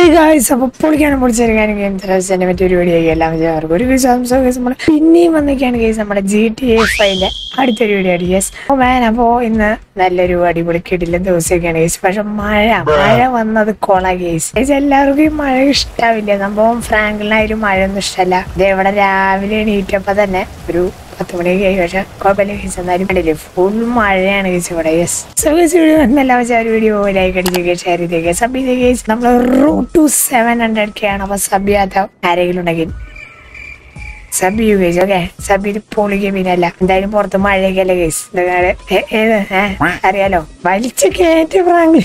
Guys അപ്പൊ പൊളിക്കാനും പൊളിച്ചെടുക്കാനും game തരാൻ മറ്റൊരു വീഡിയോ എല്ലാം വിചാരിക്കും ഒരു വിശ്വാസം കേസ് നമ്മൾ പിന്നെയും വന്നിരിക്കുകയാണ് കേസ് നമ്മുടെ ജി ടി എ ഫൈവിലെ അടുത്തൊരു വീഡിയോ ആണ് യെസ് ഓ മാൻ അപ്പോ ഇന്ന് നല്ലൊരു അടിപൊളി കിടില ദിവസമൊക്കെയാണ് കേസ് പക്ഷെ മഴ മഴ വന്നത് കൊള കേസ് കേസ് എല്ലാവർക്കും ഈ മഴ ഇഷ്ടാവില്ല സംഭവം ഫ്രാങ്കിളിനായാലും മഴയൊന്നും ഇഷ്ടമല്ല ഇത് ഇവിടെ രാവിലെ എണീറ്റപ്പോ തന്നെ ഒരു പത്ത് മണിയൊക്കെ ആയി പക്ഷെ കുഴപ്പമില്ല കേസ് എന്നാലും കണ്ടില്ലേ ഫുൾ മഴയാണ് കേസ് ഇവിടെ യെസ് സോ കേസ് വീഡിയോ എന്നല്ല വെച്ചാൽ ഒരു വീഡിയോ ലൈക്ക് അടിച്ചേക്ക് ഷെയർ ചെയ്തേക്ക് സബ് ചെയ്തേ കേസ് നമ്മൾ route to seven hundred K ആണ് അപ്പൊ സബ് ചെയ്യാത്ത ആരെങ്കിലും ഉണ്ടെങ്കിൽ സബ് ചെയ്യൂ കേസ് ഓക്കെ സബ് ചെയ്ത് പൊളിക്കുക പിന്നെ അല്ല എന്തായാലും പുറത്ത് മഴയൊക്കെ അല്ലേ കേസ് ഏത് ഏഹ് അറിയാലോ വലിച്ചു കയറ്റ ഫ്രാങ്ക്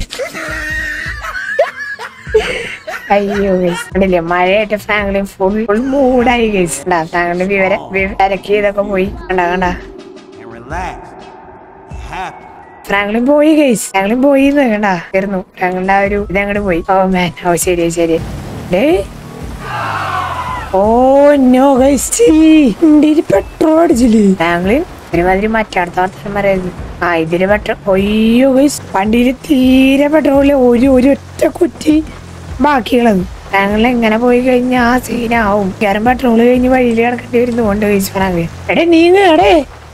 അയ്യോ ഗൈസ് കണ്ടില്ലേ മഴയായിട്ട് ഫ്രാങ്ക്ലിൻ ഫുൾ ഫുൾ മൂടായി ഗൈസ് ഉണ്ടാ ഫ്രാങ്ക്ലിൻ വിവരം വിവരക്ക് ഇതൊക്കെ പോയി കണ്ടാ കണ്ടാ and relax. Be happy. Franklin പോയി ഗൈസ് ഫ്രാങ്ക്ലിൻ പോയി കണ്ടാ തീർന്നു ഫ്രാങ്ക്ലിന്റെ ആ ഒരു ഇതങ്ങോട്ട് പോയി ഓ മാൻ ഓ ശരി ശരി ഡേ ഓ നോ ഗൈസ് പെട്രോൾ അടിച്ചില്ലേ ഫ്രാങ്ക്ലിൻ ഒരുമാതിരി മറ്റടുത്ത വർത്തമാനം പറയരുത് ആ ഇതില് പെട്രോൾ ഒയ്യോ ഗൈസ് വണ്ടിയിൽ തീരെ പെട്രോളില് ഒരു ഒരു ഒറ്റ കുറ്റി ബാക്കിയുള്ളത് ഫ്രാങ്ക്ലിൻ എങ്ങനെ പോയി കഴിഞ്ഞാൽ ആ സീനാവും കാരണം പെട്രോൾ കഴിഞ്ഞ് വഴിയിൽ കിടക്കേണ്ടി വരുന്നുണ്ട് ഗൈസ് ഫ്രാങ്ക്ലിൻ എടേ നീങ്ങ എടേ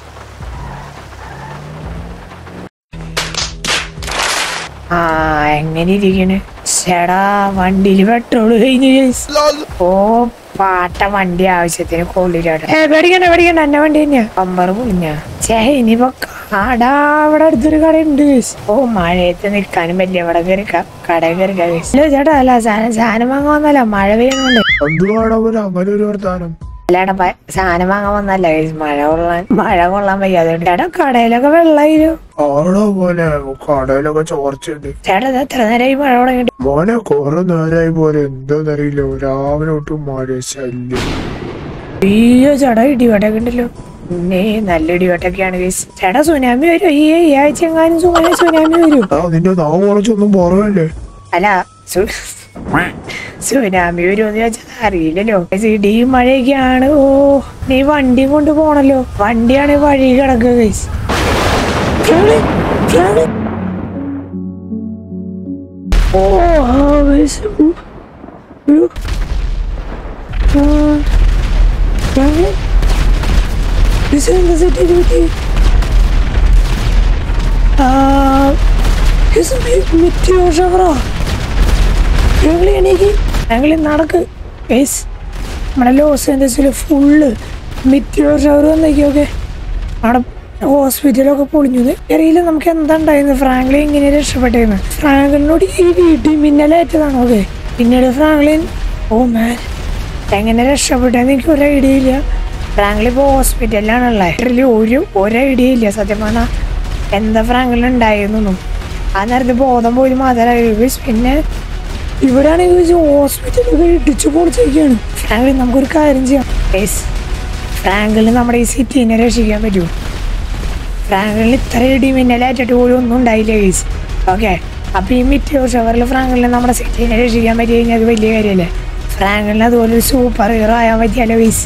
ആ എങ്ങനെ ഇരിക്കണ് ചേടാ വണ്ടിയില് പെട്രോൾ കഴിഞ്ഞു guys. ഓ പാട്ട വണ്ടി ആവശ്യത്തിന് കൊള്ളിലാണ് ഏ പേടിക്കണ്ട പേടിക്കണ്ട എന്റെ വണ്ടി തന്നെയാ പമ്പർ പൊളിഞ്ഞ ചേ ഇനിയിപ്പോ കട അവിടെ അടുത്തൊരു കട ഉണ്ട് ഓ മഴയത്ത് നിൽക്കാനും വലിയ അവിടെ കയറിക്കാം കടയിൽ കയറിക്കാം ഇല്ല ചേട്ടാ അല്ല സാധനം സാധനം വാങ്ങാൻ വന്നല്ല മഴ പെയ്യുന്നുണ്ട് എന്തുവാണ് അവര് അങ്ങനെ ഒരു വർത്താനം അല്ലാണ്ട് പ- സാധനം വാങ്ങാൻ വന്നല്ല guys. മഴ കൊള്ളാൻ മഴ കൊള്ളാൻ വയ്യ അതുകൊണ്ട് ചേട്ടാ കടയിലൊക്കെ വെള്ളമായിരുന്നു ആണോ പോലെ കടയിലൊക്കെ ചോർച്ചയുണ്ട് ചേട്ടാ ഇത് എത്ര നേരമായി മഴ തുടങ്ങിയിട്ട് മോനെ കൊറേ നേരമായി പോലെ എന്താന്നറിയില്ല രാവിലെ തൊട്ട് മഴ ശല്യം അയ്യോ ചേട്ടാ ഇടിവട്ടൊക്കെ ഉണ്ടല്ലോ പിന്നെ നല്ല ഇടിവട്ടൊക്കെയാണ് ഗൈസ് ചേട്ടാ സുനാമി വരും ഈ ഈ ആഴ്ച എങ്ങാനും സുനാമി സുനാമി വരും ആ നിന്റെ നാവ് കുറച്ചൊന്നും പറയല്ലേ അല്ല സു- സുനാമി വരുമെന്ന് ചോദിച്ചാൽ അറിയില്ലല്ലോ ഗൈസ്, ഇടിയും മഴയൊക്കെയാണ് ഓ നീ വണ്ടി കൊണ്ട് പോണല്ലോ വണ്ടിയാണ് വഴി കിടക്കുക ഗൈസ് ഓ ആ guys uh, uh. Ah, Franklin, this is the city duty. Ah, this is meteor shower. ഞങ്ങൾ എണീക്ക് ഞങ്ങൾ നടക്ക് ഗൈസ് നമ്മുടെ ലോസ് ഏഞ്ചൽസിൽ ഫുള്ള് മിറ്റിയോർ ഷവർ വന്നേക്കൊക്കെ അവിടെ ഹോസ്പിറ്റലൊക്കെ പൊളിഞ്ഞു അറിയില്ല നമുക്ക് എന്താ ഉണ്ടായിരുന്നു ഫ്രാങ്ക്ലിൻ ഇങ്ങനെ രക്ഷപ്പെട്ടേന്ന് ഫ്രാങ്ക്ലിനോട് ഈ വീട്ടിൽ മിന്നലേറ്റതാണ് ഓക്കെ പിന്നീട് ഫ്രാങ്ക്ലിൻ ഓ മാൻ എങ്ങനെ രക്ഷപ്പെട്ടെന്ന് എനിക്ക് ഒരു ഐഡിയ ഇല്ല ഫ്രാങ്ക്ലിൻ ഇപ്പോൾ ഹോസ്പിറ്റലിലാണുള്ളത് ലിറ്ററലി ഒരു ഒരു ഐഡിയ ഇല്ല സത്യം പറഞ്ഞാൽ എന്താ ഫ്രാങ്ക്ലിൻ ഉണ്ടായിരുന്നു ആ നേരത്തെ ബോധം പോയി മാത്രമായി പിന്നെ ഇവിടെയാണെങ്കിൽ ഹോസ്പിറ്റലൊക്കെ ഇടിച്ചു പൊളിച്ചേക്കാണ് ഫ്രാങ്ക്ലിൻ നമുക്കൊരു കാര്യം ചെയ്യാം ഗൈസ് ഫ്രാങ്ക്ലിൻ നമ്മുടെ ഈ സിറ്റീനെ രക്ഷിക്കാൻ പറ്റുമോ ഫ്രാങ്ക്ലിൻ ഇത്ര ഇടി മിന്നലാറ്റിട്ട് പോലും ഒന്നും ഉണ്ടായില്ല ഗൈസ് ഓക്കെ അപ്പൊ ഈ മിറ്റിയോ ഷവറിൽ ഫ്രാങ്ക്ലിൻ നമ്മുടെ സിറ്റീനെ രക്ഷിക്കാൻ പറ്റി കഴിഞ്ഞാൽ അത് വലിയ കാര്യമല്ലേ ഫ്രാങ്ക്ലിൻ അതുപോലെ ഒരു സൂപ്പർ ഹീറോ ആയാൻ പറ്റിയാലോ ഗൈസ്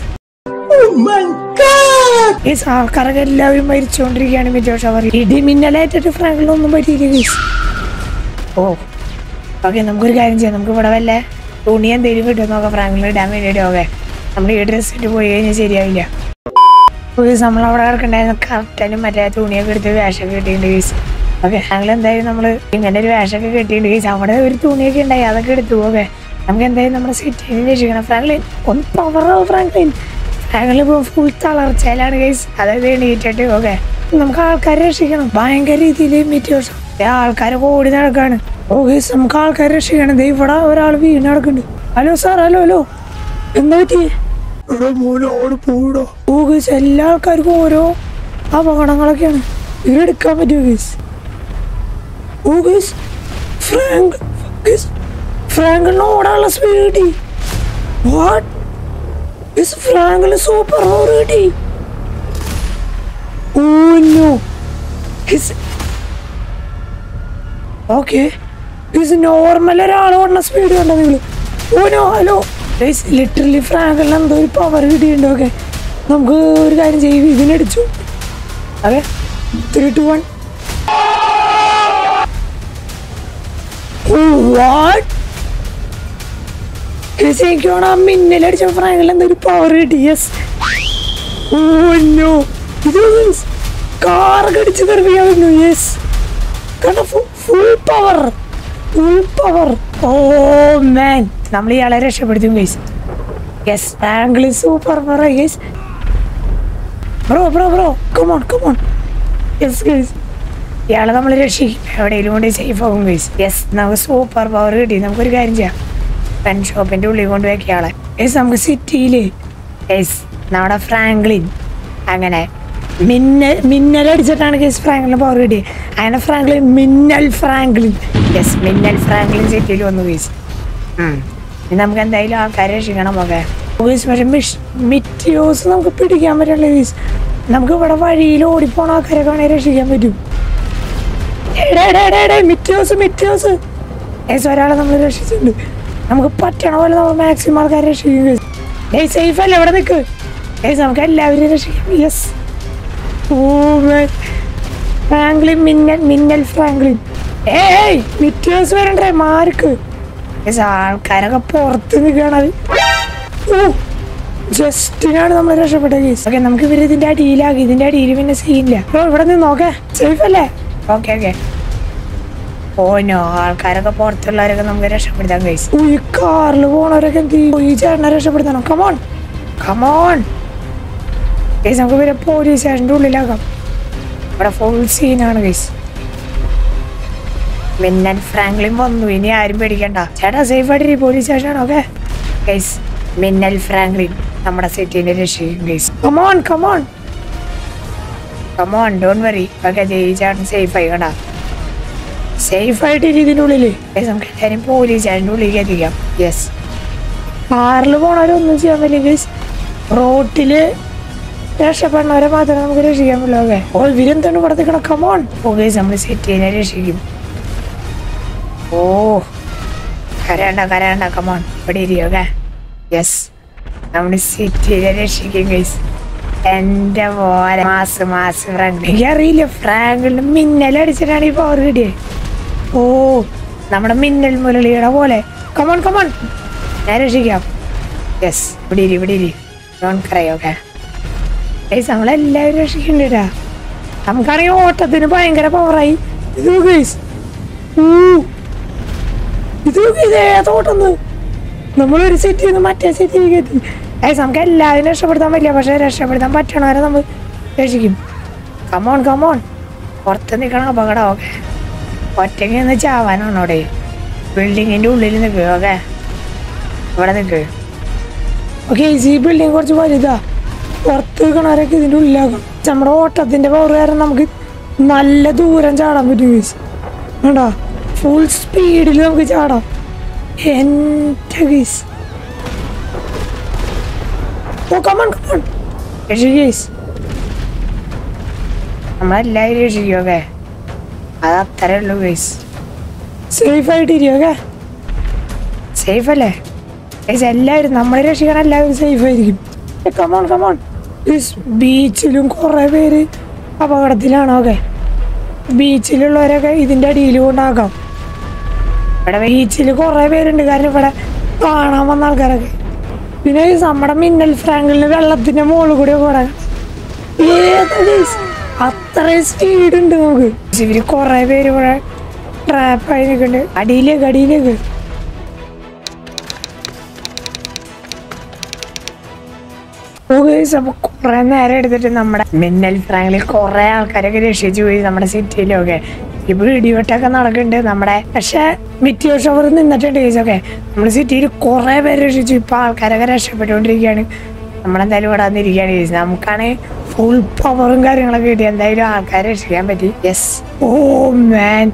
ഗൈസ് ആൾക്കാരൊക്കെ എല്ലാവരും മരിച്ചുകൊണ്ടിരിക്കുകയാണ് മിറ്റിയോ ഷവർ ഇടി മിന്നലാറ്റിട്ട് ഫ്രാങ്ക്ലിൻ ഒന്നും പറ്റിയില്ല ഗൈസ് ഓ ഓക്കെ നമുക്കൊരു കാര്യം ചെയ്യാം നമുക്ക് ഇവിടെ വല്ല തുണി എന്തെങ്കിലും കിട്ടും നോക്കാം ഫ്രാങ്ക്ലിൻ ഇടാൻ വേണ്ടിയിട്ട് ഓക്കെ നമ്മൾ ഈ ഡ്രസ് ഇട്ട് പോയി കഴിഞ്ഞാൽ ശരിയാവില്ല ഒരു ദിവസം നമ്മൾ അവിടെ കിടക്കണ്ടായിരുന്ന കറക്റ്റാലും മറ്റേ തുണിയൊക്കെ എടുത്ത് വേഷമൊക്കെ കിട്ടിയിട്ടുണ്ട് കേസ് ഓക്കെ ഞങ്ങൾ എന്തായാലും നമ്മൾ ഇങ്ങനെ ഒരു വേഷമൊക്കെ കിട്ടിയിട്ടുണ്ട് കേസ് അവിടെ ഒരു തുണിയൊക്കെ ഉണ്ടായി അതൊക്കെ എടുത്തു ഓക്കെ നമുക്ക് എന്തായാലും നമ്മുടെ സിറ്റിനെ രക്ഷിക്കണം ഫ്രാങ്ക്ലിൻ ഒന്ന് പവറാവും ഫ്രാങ്ക്ലിൻ ഫ്രാങ്ക്ലിൻ ഇപ്പോൾ ഫുൾ തളർച്ചയിലാണ് കേസ് അതായത് എണീറ്റിട്ട് ഓക്കെ നമുക്ക് ആൾക്കാരെ രക്ഷിക്കണം ഭയങ്കര രീതിയിൽ മിറ്റോഷം ആൾക്കാരൊക്കെ ഓടി നടക്കാണ് ഓ കേസ് നമുക്ക് ആൾക്കാരെ രക്ഷിക്കണം ദേ ഇവിടെ ഒരാൾ വീണ് നടക്കുന്നുണ്ട് ഹലോ സാർ ഹലോ ഹലോ എന്താ പറ്റിയേ എടാ മോനെ അവിടെ പോയിടോ ഓ ഗൈസ് എല്ലാ ആൾക്കാർക്കും ഓരോ അപകടങ്ങളൊക്കെയാണ് ഇവരെടുക്കാൻ പറ്റുമോ guys oh guys Frank guys ഫ്രാങ്കിളിന് ഓടാനുള്ള സ്പീഡ് കിട്ടി വാട്ട് ഗൈസ് ഫ്രാങ്കിളിന് സൂപ്പർ പവർ കിട്ടി oh no guys okay guys normal ഒരാൾ ഓടുന്ന സ്പീഡ് കണ്ടോ നിങ്ങൾ oh no hello guys literally ഫ്രാങ്കിളിന് എന്തോ ഒരു പവർ കിട്ടിയിട്ടുണ്ട് ഓക്കെ നമുക്ക് ഒരു കാര്യം ചെയ്യും ഇതിനടിച്ചു okay three two one what Guys, എനിക്ക് തോന്നുന്നു ആ മിന്നലടിച്ച ഫ്രാങ്കിൽ എന്തൊരു പവർ കിട്ടി യെസ് ഓ നോ ഇത് കാർ കടിച്ച് തെറിപ്പിക്കാൻ പറ്റുന്നു യെസ് കാരണം full power full power oh man നമ്മൾ ഇയാളെ രക്ഷപ്പെടുത്തും ഗൈസ് യെസ് ഫ്രാങ്കിൾ സൂപ്പർ പറ guys bro bro bro come on come on yes guys ഇയാളെ നമ്മൾ രക്ഷിക്കും എവിടെയെങ്കിലും കൊണ്ട് സേഫ് ആകും ഗൈസ് യെസ് നമുക്ക് സൂപ്പർ പവർ കിട്ടി നമുക്കൊരു കാര്യം ചെയ്യാം പെൻ ഷോപ്പിന്റെ ഉള്ളിൽ കൊണ്ട് വെക്കുക ആളെ യെസ് നമുക്ക് സിറ്റിയിൽ യെസ് നമ്മുടെ ഫ്രാങ്ക്ലിൻ അങ്ങനെ മിന്നൽ മിന്നലടിച്ചിട്ടാണ് കേസ് ഫ്രാങ്ക്ലിൻ പവർ കിട്ടിയത് അങ്ങനെ ഫ്രാങ്ക്ലിൻ മിന്നൽ ഫ്രാങ്ക്ലിൻ യെസ് മിന്നൽ ഫ്രാങ്ക്ലിൻ സിറ്റിയിൽ വന്നു കേസ് ഇനി നമുക്ക് എന്തായാലും ആൾക്കാരെ രക്ഷിക്കണം ഒക്കെ ഗീസ് പക്ഷെ മിഷ് മിറ്റിയോസ് നമുക്ക് പിടിക്കാൻ പറ്റില്ല ഗീസ് നമുക്ക് ഇവിടെ വഴിയിൽ ഓടിപ്പോണ ആൾക്കാരൊക്കെ വേണേൽ രക്ഷിക്കാൻ പറ്റും എടേ, എടേ, എടേ, എടേ, മിറ്റിയോസ് മിറ്റിയോസ് ഏസ് ഒരാളെ നമ്മൾ രക്ഷിച്ചിട്ടുണ്ട് നമുക്ക് പറ്റണ പോലെ നമ്മൾ മാക്സിമം ആൾക്കാരെ രക്ഷിക്കും ഏയ് സേഫ് അല്ലേ ഇവിടെ നിൽക്ക് ഏസ് നമുക്ക് എല്ലാവരെയും രക്ഷിക്കാം യെസ് ഓ ഫ്രാങ്ക്ലിൻ മിന്നൽ മിന്നൽ ഫ്രാങ്ക്ലിൻ ഏയ് മിറ്റിയോസ് വരണ്ടേ മാർക്ക് ഏസ് ആൾക്കാരൊക്കെ പുറത്ത് നിൽക്കണത് ഓ ജസ്റ്റിനാണ് നമ്മൾ രക്ഷപ്പെട്ട കേസ് ഓക്കെ നമുക്ക് ഇവര് ഇതിന്റെ അടിയിലാക്കി ഇതിന്റെ അടിയിൽ പിന്നെ സീനില്ല ഓ ഇവിടെ നിന്ന് നോക്കേ സേഫ് അല്ലേ ഓക്കെ ഓക്കെ ഓ നോ ആൾക്കാരൊക്കെ പുറത്തുള്ളവരൊക്കെ നമുക്ക് രക്ഷപ്പെടുത്താൻ കഴിച്ചു ഓ ഈ കാറിൽ പോണവരൊക്കെ എന്ത് ചെയ്യും? ഓ, ഈ ചേട്ടനെ രക്ഷപ്പെടുത്തണം കമോൺ കമോൺ കേസ് നമുക്ക് ഇവരെ പോലീസ് സ്റ്റേഷൻ്റെ ഉള്ളിലാക്കാം ഇവിടെ ഫുൾ സീനാണ് കേസ് മിന്നൽ ഫ്രാങ്ക്ലിൻ വന്നു ഇനി ആരും പേടിക്കണ്ട ചേട്ടാ സേഫ് ആയിട്ട് പോലീസ് സ്റ്റേഷൻ ഓക്കെ ഗൈസ് മിന്നൽ ഫ്രാങ്ക്ലിൻ നമ്മുടെ സിറ്റിന്റെ രക്ഷിക്കും guys come on come on come on don't worry okay ഈ ചേട്ടൻ സേഫ് ആയി കണ്ടാ സേഫ് ആയിട്ട് ഇതിൻ്റെ ഉള്ളിൽ ഗൈസ് നമുക്ക് എല്ലാവരും പോലീസ് സ്റ്റേഷൻ്റെ ഉള്ളിലേക്ക് എത്തിക്കാം യെസ് കാറിൽ പോണവരൊന്നും ചെയ്യാൻ പറ്റില്ല ഗൈസ് റോട്ടില് രക്ഷപ്പെടുന്നവരെ മാത്രമേ നമുക്ക് രക്ഷിക്കാൻ പറ്റുള്ളൂ ഓക്കെ ഓ ഇവരെന്താണ് ഇവിടെ നിൽക്കണം കമോൺ ഓ ഗൈസ് നമ്മൾ സിറ്റിനെ രക്ഷിക്കും ഓ കരയണ്ട കരയണ്ട കമോൺ ഇവിടെ ഇരിയോക്കെ യെസ് നമ്മുടെ സിറ്റിയിലെ രക്ഷിക്കും ഗൈസ് എന്റെ പോലെ മാസ് മാസ് ഫ്രാങ്ക് എനിക്കറിയില്ല ഫ്രാങ്കിളിന് മിന്നലടിച്ചിട്ടാണ് ഈ പവർ കിട്ടിയത് ഓ നമ്മുടെ മിന്നൽ മുരളിയുടെ പോലെ കമോൺ കമോൺ ഞാൻ രക്ഷിക്കാം യെസ് ഇവിടെ ഇരി ഇവിടെ ഇരി ഡോൺ ക്രൈ ഓക്കെ ഗൈസ് നമ്മളെല്ലാവരും രക്ഷിക്കണ്ടാ നമുക്കാണെങ്കിൽ ഓട്ടത്തിന് ഭയങ്കര പവറായി ഇത് ഗൈസ് ഇത് ഇത് ഏതോട്ടെന്ന് നമ്മളൊരു സിറ്റിയിൽ നിന്ന് മറ്റേ സിറ്റിയിലേക്ക് എത്തി ഗൈസ് നമുക്ക് എല്ലാവരും രക്ഷപ്പെടുത്താൻ പറ്റില്ല പക്ഷെ രക്ഷപ്പെടുത്താൻ പറ്റണവരെ നമ്മൾ രക്ഷിക്കും കമോൺ കമോൺ പുറത്ത് നിൽക്കണം അപകടം ഓക്കെ ഒറ്റയ്ക്ക് നിന്ന് ചാവാനാണ് അവിടെ ബിൽഡിങ്ങിൻ്റെ ഉള്ളിൽ നിൽക്കുക ഓക്കെ ഇവിടെ നിൽക്ക് ഓക്കെ ഈ ബിൽഡിംഗ് കുറച്ച് വലുതാ പുറത്ത് നിൽക്കണവരൊക്കെ ഇതിൻ്റെ ഉള്ളിലാക്കും നമ്മുടെ ഓട്ടത്തിൻ്റെ പവർ കാരണം നമുക്ക് നല്ല ദൂരം ചാടാൻ പറ്റും ഗീസ് വേണ്ടാ ഫുൾ സ്പീഡിൽ നമുക്ക് ചാടാം എൻ്റെ ഗീസ് ഓ കമൺ കമൺ ഗീസ് നമ്മളെല്ലാവരും രക്ഷിക്കും ഓക്കെ അത് അത്രേ ഉള്ളൂ ഗൈസ് സേഫ് ആയിട്ടിരിക്കും ഓക്കെ സേഫ് അല്ലേ ഗൈസ് എല്ലാവരും നമ്മളെ രക്ഷിക്കണം എല്ലാവരും സേഫ് ആയിരിക്കും കമോൺ കമോൺ ബീച്ചിലും കുറേ പേര് അപകടത്തിലാണ് ഓക്കെ ബീച്ചിലുള്ളവരൊക്കെ ഇതിൻ്റെ അടിയിൽ കൊണ്ടാക്കാം ഇവിടെ ബീച്ചിൽ കുറേ പേരുണ്ട് കാരണം ഇവിടെ കാണാൻ വന്ന ആൾക്കാരൊക്കെ പിന്നെ ഈ നമ്മുടെ മിന്നൽ ഫ്രാങ്കിളിന് വെള്ളത്തിന്റെ മുകളിൽ കൂടി ഓടാൻ ഏതാ guys? അത്രയും സ്പീഡ് ഉണ്ട് നമുക്ക് ഇവര് കുറെ പേര് ഇവിടെ ട്രാപ്പായി നിൽക്കുന്നുണ്ട് അടിയിലേക്ക് അടിയിലേക്ക് അപ്പൊ കുറെ നേരം എടുത്തിട്ട് നമ്മുടെ മിന്നൽ ഫ്രാങ്കിൽ കുറെ ആൾക്കാരൊക്കെ രക്ഷിച്ചു പോയി നമ്മുടെ സിറ്റിയിലൊക്കെ ഇപ്പൊ ഇടിവെട്ടൊക്കെ നടക്കുന്നുണ്ട് നമ്മുടെ പക്ഷെ മിറ്റിയോ ഷവർ നിന്നിട്ടുണ്ട് കേസൊക്കെ നമ്മുടെ സിറ്റിയിൽ കുറെ പേര് രക്ഷിച്ചു ഇപ്പൊ ആൾക്കാരൊക്കെ രക്ഷപ്പെട്ടുകൊണ്ടിരിക്കുകയാണ് നമ്മളെന്തായാലും ഇവിടെ വന്നിരിക്കുകയാണ് കേസ് നമുക്കാണ് ഫുൾ പവറും കാര്യങ്ങളൊക്കെ കിട്ടി എന്തായാലും ആൾക്കാരെ രക്ഷിക്കാൻ പറ്റി യെസ് ഓ മാൻ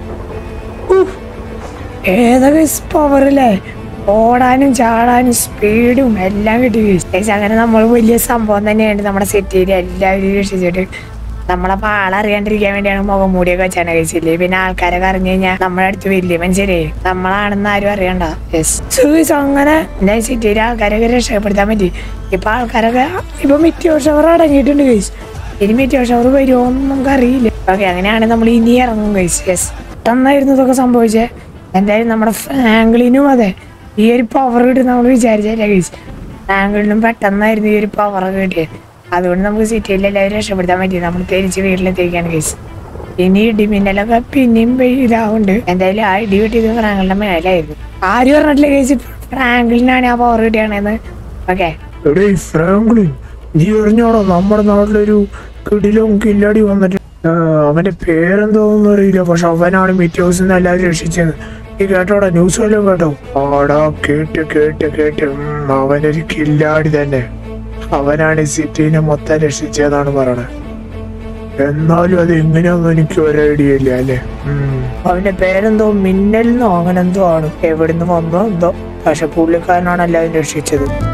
ഏതൊക്കെ പവർ അല്ലേ ഓടാനും ചാടാനും സ്പീഡും എല്ലാം കിട്ടി ഗൈസ് അങ്ങനെ നമ്മൾ വലിയ സംഭവം തന്നെയാണ് നമ്മുടെ സിറ്റിയിൽ എല്ലാവരും രക്ഷിച്ചിട്ട് നമ്മളെ ആളറിയാണ്ടിരിക്കാൻ വേണ്ടിയാണ് മുഖം മൂടിയൊക്കെ വെച്ചാണ് കഴിച്ചില്ലേ പിന്നെ ആൾക്കാരൊക്കെ അറിഞ്ഞു കഴിഞ്ഞാൽ നമ്മുടെ അടുത്ത് വലിയ മനുഷ്യരെ നമ്മളാണെന്ന് ആരും അറിയണ്ട യെസ് അങ്ങനെ എന്റെ സിറ്റിയിലെ ആൾക്കാരൊക്കെ രക്ഷപ്പെടുത്താൻ പറ്റി ഇപ്പൊ ആൾക്കാരൊക്കെ ഇപ്പൊ മിറ്റിയോ ഷവർ അടങ്ങിയിട്ടുണ്ട് ഗൈസ് ഇനി മിറ്റിയോ ഷവർ വരുമോ എന്ന് നമുക്ക് അറിയില്ല ഓക്കെ അങ്ങനെയാണ് നമ്മൾ ഇനി ഇറങ്ങും ഗൈസ് യെസ് പെട്ടെന്നായിരുന്നു ഇതൊക്കെ സംഭവിച്ചത് എന്തായാലും നമ്മുടെ ഫ്രാങ്ക്ലിനും അതെ ഈ ഒരു പവർ കിട്ടും നമ്മൾ വിചാരിച്ചില്ല കേസ് ആംഗിളിനും പെട്ടെന്നായിരുന്നു ഈ ഒരു പവർ കിട്ടിയത് അതുകൊണ്ട് നമുക്ക് സിറ്റിയിൽ എല്ലാവരും രക്ഷപ്പെടുത്താൻ പറ്റി നമ്മൾ തിരിച്ച് വീട്ടിലെത്തിക്കാണ് കേസ് ഇനി ഇടിമിന്നലൊക്കെ പിന്നെയും ഇതാവുണ്ട് എന്തായാലും ആ ഇടി കിട്ടിയത് ഫ്രാങ്കിളിന്റെ മേലായിരുന്നു ആരും പറഞ്ഞിട്ടില്ല കേസ് ഫ്രാങ്കിളിനാണ് ആ പവർ കിട്ടിയാണെന്ന് ഓക്കെ എടേ ഫ്രാങ്ക്ലിൻ നീ അറിഞ്ഞോടോ നമ്മുടെ നാട്ടിലൊരു കിടിലും കില്ലാടി വന്നിട്ട് ആ, അവന്റെ പേരെന്തോന്നും അറിയില്ല പക്ഷെ അവനാണ് മിറ്റോസിൽ നിന്ന് എല്ലാവരും രക്ഷിച്ചത് നീ കേട്ടോടാ ന്യൂസ് വല്ലതും കേട്ടോ ആടാ കേട്ട് കേട്ട് കേട്ട് ഉം, അവനൊരു കില്ലാടി തന്നെ അവനാണ് ഈ സിറ്റീനെ മൊത്തം രക്ഷിച്ചതെന്നാണ് പറയണത് എന്നാലും അത് എങ്ങനെയാണെന്ന് എനിക്ക് ഒരു ഐഡിയ ഇല്ല അല്ലേ ഉം. അവന്റെ പേരെന്തോ മിന്നലെന്നോ അങ്ങനെ എന്തോ ആണ് എവിടുന്ന് വന്നോ എന്തോ പക്ഷെ പുള്ളിക്കാരനാണ് എല്ലാവരും രക്ഷിച്ചത്